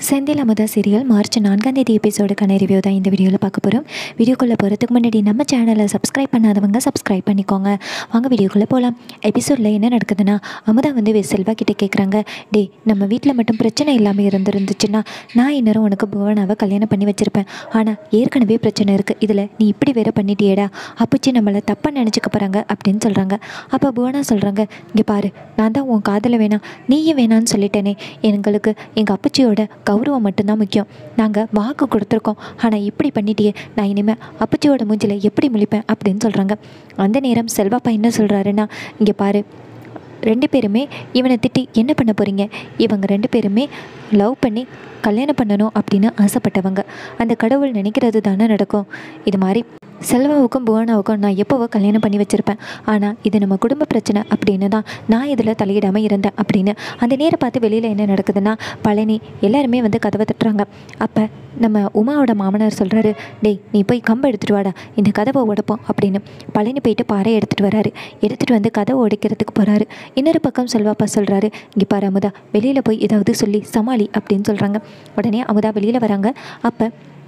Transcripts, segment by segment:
Senthil Amudha serial March நான்காம் தேதி எபிசோடுக்கான review தான் இந்த வீடியோவில் பார்க்க போகிறோம் வீடியோக்குள்ளே போகிறதுக்கு முன்னாடி நம்ம சேனலை சப்ஸ்கிரைப் பண்ணாதவங்க சப்ஸ்கிரைப் பண்ணிக்கோங்க வாங்க வீடியோக்குள்ளே போகலாம் எபிசோடில் என்ன நடக்குதுன்னா அமுதா வந்து வே- செல்வா கிட்டே கேட்குறாங்க டே நம்ம வீட்டில் மட்டும் பிரச்சனை இல்லாமல் இருந்திருந்துச்சுன்னா நான் இந்நேரம் உனக்கு புவனாவை கல்யாணம் பண்ணி வச்சுருப்பேன் ஆனால் ஏற்கனவே பிரச்சனை இருக்குது இதில் நீ இப்படி வேற பண்ணிட்டியேடா அப்பச்சி நம்மளை தப்பாக நினச்சிக்க போகிறாங்க அப்படின்னு சொல்கிறாங்க அப்போ புவனா சொல்கிறாங்க இங்கே பாரு நான் தான் உன் காதலை வேணாம் நீயும் வேணான்னு சொல்லிட்டேனே எங்களுக்கு எங்கள் அப்பச்சியோட கௌரவம் மட்டும்தான் முக்கியம் நாங்கள் வாக்கு கொடுத்துருக்கோம் ஆனால் இப்படி பண்ணிட்டியே நான் இனிமேல் அப்பச்சியோட மூஞ்சில எப்படி முழிப்பேன் அப்படின்னு சொல்கிறாங்க அந்த நேரம் செல்வாப்பா என்ன சொல்கிறாருன்னா இங்கே பாரு ரெண்டு பேருமே இவனை திட்டி என்ன பண்ண போகிறீங்க இவங்க ரெண்டு பேருமே லவ் பண்ணி கல்யாணம் பண்ணணும் அப்படின்னு ஆசைப்பட்டவங்க அந்த கடவுள் நினைக்கிறது தானே நடக்கும் இது மாதிரி செல்வாவுக்கும் புவனாவுக்கும் நான் எப்போவோ கல்யாணம் பண்ணி வச்சுருப்பேன் ஆனால் இது நம்ம குடும்ப பிரச்சனை அப்படின்னு தான் நான் இதில் தலையிடாமல் இருந்தேன் அப்படின்னு அந்த நேரம் பார்த்து வெளியில் என்ன நடக்குதுன்னா பழனி எல்லாருமே வந்து கதவை தட்டுறாங்க அப்போ நம்ம உமாவோட மாமனார் சொல்கிறாரு டேய் நீ போய் கம்பு எடுத்துகிட்டு வாடா இந்த கதவை உடைப்போம் அப்படின்னு பழனி போயிட்டு பாறை எடுத்துகிட்டு வராரு எடுத்துகிட்டு வந்து கதவை உடைக்கிறதுக்கு போகிறாரு இன்னொரு பக்கம் செல்வாப்பா சொல்கிறாரு இங்கே பாரு அமுதா வெளியில் போய் ஏதாவது சொல்லி சமாளி அப்படின்னு சொல்கிறாங்க உடனே அமுதா வெளியில் வராங்க அப்போ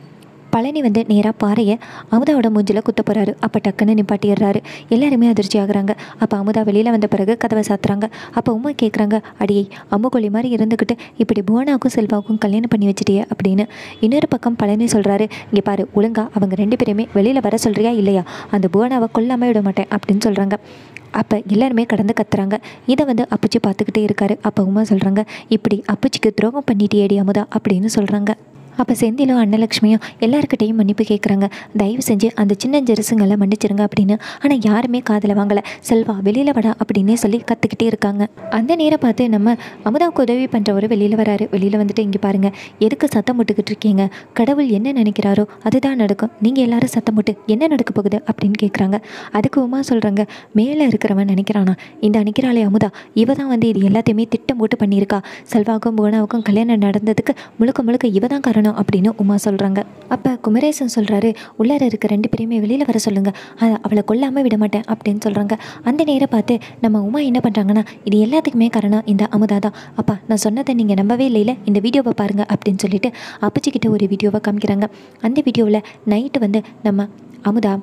பழனி வந்து நேராக பாறையை அமுதாவோட மூஞ்சில் குத்த போகிறாரு அப்போ டக்குன்னு நிப்பாட்டிடுறாரு எல்லாருமே அதிர்ச்சி ஆகுறாங்க அப்போ அமுதா வெளியில் வந்த பிறகு கதவை சாத்துறாங்க அப்போ உமா கேட்குறாங்க அடியை அம்முக்கொல்லி மாதிரி இருந்துக்கிட்டு இப்படி புவனாவுக்கும் செல்வாவுக்கும் கல்யாணம் பண்ணி வச்சிட்டியே அப்படின்னு இன்னொரு பக்கம் பழனி சொல்கிறாரு இங்கே பாரு ஒழுங்கா அவங்க ரெண்டு பேருமே வெளியில் வர சொல்கிறியா இல்லையா அந்த புவனாவை கொல்லாமல் விட மாட்டேன் அப்படின்னு சொல்கிறாங்க அப்போ எல்லாருமே கடந்து கத்துறாங்க இதை வந்து அப்பச்சி பார்த்துக்கிட்டே இருக்காரு அப்போ உமா சொல்கிறாங்க இப்படி அப்பச்சிக்கு துரோகம் பண்ணிட்டியேடி அமுதா அப்படின்னு சொல்கிறாங்க அப்போ செந்திலும் அன்னலக்ஷ்மியும் எல்லாருக்கிட்டையும் மன்னிப்பு கேட்குறாங்க தயவு செஞ்சு அந்த சின்ன ஜெருசுங்களை மன்னிச்சிருங்க அப்படின்னு ஆனால் யாருமே காதில் வாங்கலை செல்வா வெளியில் வடா அப்படின்னே சொல்லி கற்றுக்கிட்டே இருக்காங்க அந்த நேரம் பார்த்து நம்ம அமுதாவுக்கு உதவி பண்ணுறவர் வெளியில் வராரு வெளியில் வந்துட்டு இங்கே பாருங்கள் எதுக்கு சத்தம் போட்டுக்கிட்டு இருக்கீங்க கடவுள் என்ன நினைக்கிறாரோ அதுதான் நடக்கும் நீங்கள் எல்லாரும் சத்தம் போட்டு என்ன நடக்க போகுது அப்படின்னு கேட்குறாங்க அதுக்கு உமா சொல்கிறாங்க மேலே இருக்கிறவன் நினைக்கிறானா இந்த நினைக்கிறாளே அமுதா இவ தான் வந்து இது எல்லாத்தையுமே திட்டம் போட்டு பண்ணியிருக்கா செல்வாவுக்கும் புவனாவுக்கும் கல்யாணம் நடந்ததுக்கு முழுக்க முழுக்க இவ தான் காரணம் அப்படின்னு உமா சொல்கிறாங்க அப்போ குமரேசன் சொல்கிறாரு உள்ளார இருக்க ரெண்டு பேரையுமே வெளியில் வர சொல்லுங்கள் அதை அவளை கொல்லாமல் விட மாட்டேன் அப்படின்னு சொல்கிறாங்க அந்த நேரம் பார்த்து நம்ம உமா என்ன பண்ணுறாங்கன்னா இது எல்லாத்துக்குமே காரணம் இந்த அமுதா தான் அப்பா நான் சொன்னதை நீங்கள் நம்பவே இல்லைல இந்த வீடியோவை பாருங்கள் அப்படின்னு சொல்லிட்டு அப்பச்சிக்கிட்ட ஒரு வீடியோவை காமிக்கிறாங்க அந்த வீடியோவில் நைட்டு வந்து நம்ம அமுதா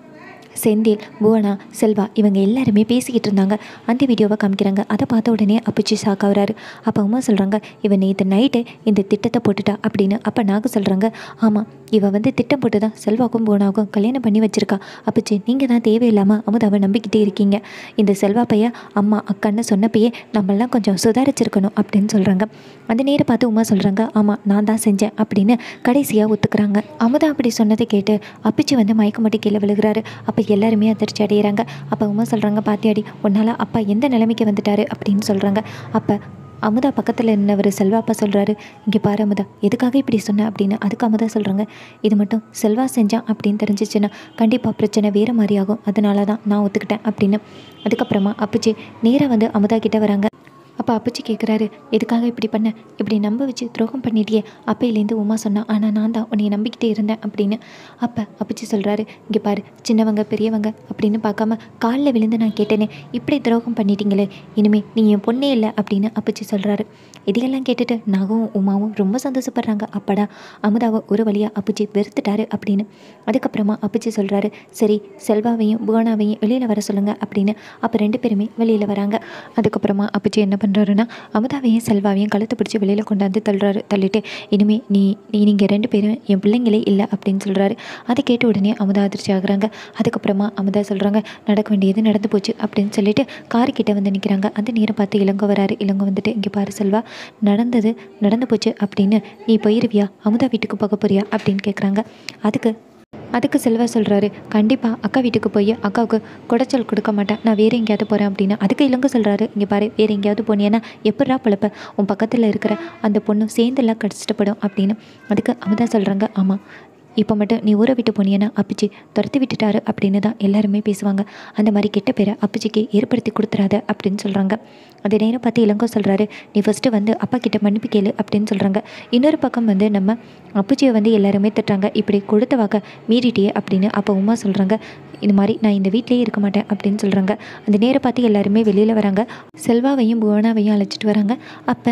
செந்தில் புவனா செல்வா இவங்க எல்லாருமே பேசிக்கிட்டு இருந்தாங்க அந்த வீடியோவை காமிக்கிறாங்க அதை பார்த்த உடனே அப்பச்சி ஷாக் ஆகுறாரு அப்போ அம்மா சொல்கிறாங்க இவன் நேற்று நைட்டு இந்த திட்டத்தை போட்டுட்டா அப்படின்னு அப்போ நாங்கள் சொல்கிறாங்க ஆமாம் இவ வந்து திட்டம் போட்டு தான் செல்வாக்கும் புவனாவுக்கும் கல்யாணம் பண்ணி வச்சிருக்கா அப்பச்சி நீங்கள் தான் தேவையில்லாமல் அமுதாவை நம்பிக்கிட்டே இருக்கீங்க இந்த செல்வா பையன் அம்மா அக்கான்னு சொன்னப்பயே நம்மளாம் கொஞ்சம் சுதாரிச்சிருக்கணும் அப்படின்னு சொல்கிறாங்க அந்த நேரம் பார்த்து உமா சொல்கிறாங்க ஆமாம் நான் தான் செஞ்சேன் அப்படின்னு கடைசியாக ஒத்துக்கிறாங்க அமுதா அப்படி சொன்னதை கேட்டு அப்பச்சி வந்து மயக்க மாட்டி கீழே விழுகிறாரு அப்போ எல்லாருமே அதிர்ச்சி அடைகிறாங்க அப்போ உமா சொல்கிறாங்க பாத்தியாடி உன்னால் அப்பா எந்த நிலைமைக்கு வந்துட்டாரு அப்படின்னு சொல்கிறாங்க அப்போ அமுதா பக்கத்தில் இருந்தவர் செல்வா அப்பா சொல்கிறாரு இங்கே பாரு அமுதா எதுக்காக இப்படி சொன்ன அப்படின்னு அதுக்கு அமுதா சொல்கிறாங்க இது மட்டும் செல்வா செஞ்சான் அப்படின்னு தெரிஞ்சிச்சுன்னா கண்டிப்பாக பிரச்சனை வேறு மாதிரி ஆகும் அதனால தான் நான் ஒத்துக்கிட்டேன் அப்படின்னு அதுக்கப்புறமா அப்பச்சி நேராக வந்து அமுதா கிட்ட வராங்க அப்போ அப்பச்சி கேட்குறாரு எதுக்காக இப்படி பண்ண இப்படி நம்ப வச்சு துரோகம் பண்ணிட்டியே அப்பையிலேருந்து உமா சொன்னா ஆனால் நான் தான் உன்னை நம்பிக்கிட்டே இருந்தேன் அப்படின்னு அப்போ அப்பச்சி சொல்கிறாரு இங்கே பாரு சின்னவங்க பெரியவங்க அப்படின்னு பார்க்காம காலில் விழுந்து நான் கேட்டேனே இப்படி துரோகம் பண்ணிட்டீங்களே இனிமே நீ என் பொண்ணே இல்லை அப்படின்னு அப்பச்சி சொல்கிறாரு இதையெல்லாம் கேட்டுட்டு நாகவும் உமாவும் ரொம்ப சந்தோஷப்படுறாங்க அப்படா அமுதாவை ஒரு வழியாக அப்பச்சி வெறுத்துட்டாரு அப்படின்னு அதுக்கப்புறமா அப்பச்சி சொல்கிறாரு சரி செல்வாவையும் புவனாவையும் வெளியில் வர சொல்லுங்க அப்படின்னு அப்போ ரெண்டு பேருமே வெளியில் வராங்க அதுக்கப்புறமா அப்பச்சி என்ன பண்ணுறாருன்னா அமுதாவையும் செல்வாவையும் கழுத்தை பிடிச்சி வெளியில் கொண்டாந்து தள்ளுறாரு தள்ளிட்டு இனிமே நீ நீ நீங்கள் ரெண்டு பேரும் என் பிள்ளைங்களே இல்லை அப்படின்னு சொல்கிறாரு அதை கேட்ட உடனே அமுதா அதிர்ச்சி ஆகுறாங்க அதுக்கப்புறமா அமுதா சொல்கிறாங்க நடக்க வேண்டியது நடந்து போச்சு அப்படின்னு சொல்லிட்டு காரு கிட்ட வந்து நிற்கிறாங்க அந்த நேரம் பார்த்து இளங்கோ வராரு இளங்கோ வந்துட்டு இங்கே பாரு செல்வா நடந்தது நடந்து போச்சு அப்படின்னு நீ போயிருவியா அமுதா வீட்டுக்கு போக போறியா அப்படின்னு கேட்குறாங்க அதுக்கு அதுக்கு செல்வா சொல்கிறாரு கண்டிப்பாக அக்கா வீட்டுக்கு போய் அக்காவுக்கு குடைச்சல் கொடுக்க மாட்டேன் நான் வேறு எங்கேயாவது போகிறேன் அப்படின்னு அதுக்கு இளங்க சொல்கிறாரு இங்கே பாரு வேறு எங்கேயாவது போனீங்கன்னா எப்படா பழப்ப உன் பக்கத்தில் இருக்கிற அந்த பொண்ணு சேர்ந்தெல்லாம் கடிச்சிட்டப்படும் அப்படின்னு அதுக்கு அமுதா சொல்கிறாங்க ஆமாம் இப்போ மட்டும் நீ ஊரை விட்டு போனியன்னா அப்பிச்சி துரத்தி விட்டுட்டாரு அப்படின்னு தான் எல்லாருமே பேசுவாங்க அந்த மாதிரி கெட்ட பேரை அப்பிச்சிக்கு ஏற்படுத்தி கொடுத்துறாத அப்படின்னு சொல்கிறாங்க அதே நேரம் பார்த்து இளங்கோ சொல்கிறாரு நீ ஃபஸ்ட்டு வந்து அப்பா கிட்ட மன்னிப்பு கேளு அப்படின்னு சொல்கிறாங்க இன்னொரு பக்கம் வந்து நம்ம அப்புச்சியை வந்து எல்லாருமே திட்டுறாங்க இப்படி கொடுத்த வாக்க மீறிட்டியே அப்படின்னு அப்போ உமா சொல்கிறாங்க இந்த மாதிரி நான் இந்த வீட்டிலேயே இருக்க மாட்டேன் அப்படின்னு சொல்கிறாங்க அந்த நேரம் பார்த்து எல்லாருமே வெளியில் வராங்க செல்வாவையும் புவனாவையும் அழைச்சிட்டு வராங்க அப்போ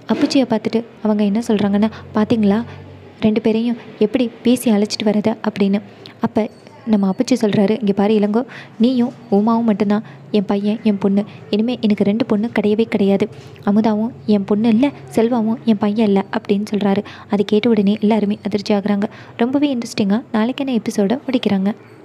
அப்புச்சியை பார்த்துட்டு அவங்க என்ன சொல்கிறாங்கன்னா பார்த்தீங்களா ரெண்டு பேரையும் எப்படி பேசி அழைச்சிட்டு வரது அப்படின்னு அப்போ நம்ம அப்பச்சி சொல்கிறாரு இங்கே பாரு இளங்கோ நீயும் உமாவும் மட்டும்தான் என் பையன் என் பொண்ணு இனிமேல் எனக்கு ரெண்டு பொண்ணு கிடையவே கிடையாது அமுதாவும் என் பொண்ணு இல்லை செல்வாவும் என் பையன் இல்லை அப்படின்னு சொல்கிறாரு அதை கேட்ட உடனே எல்லாருமே அதிர்ச்சி ஆகுறாங்க ரொம்பவே இன்ட்ரெஸ்டிங்காக நாளைக்கான எபிசோடை முடிக்கிறாங்க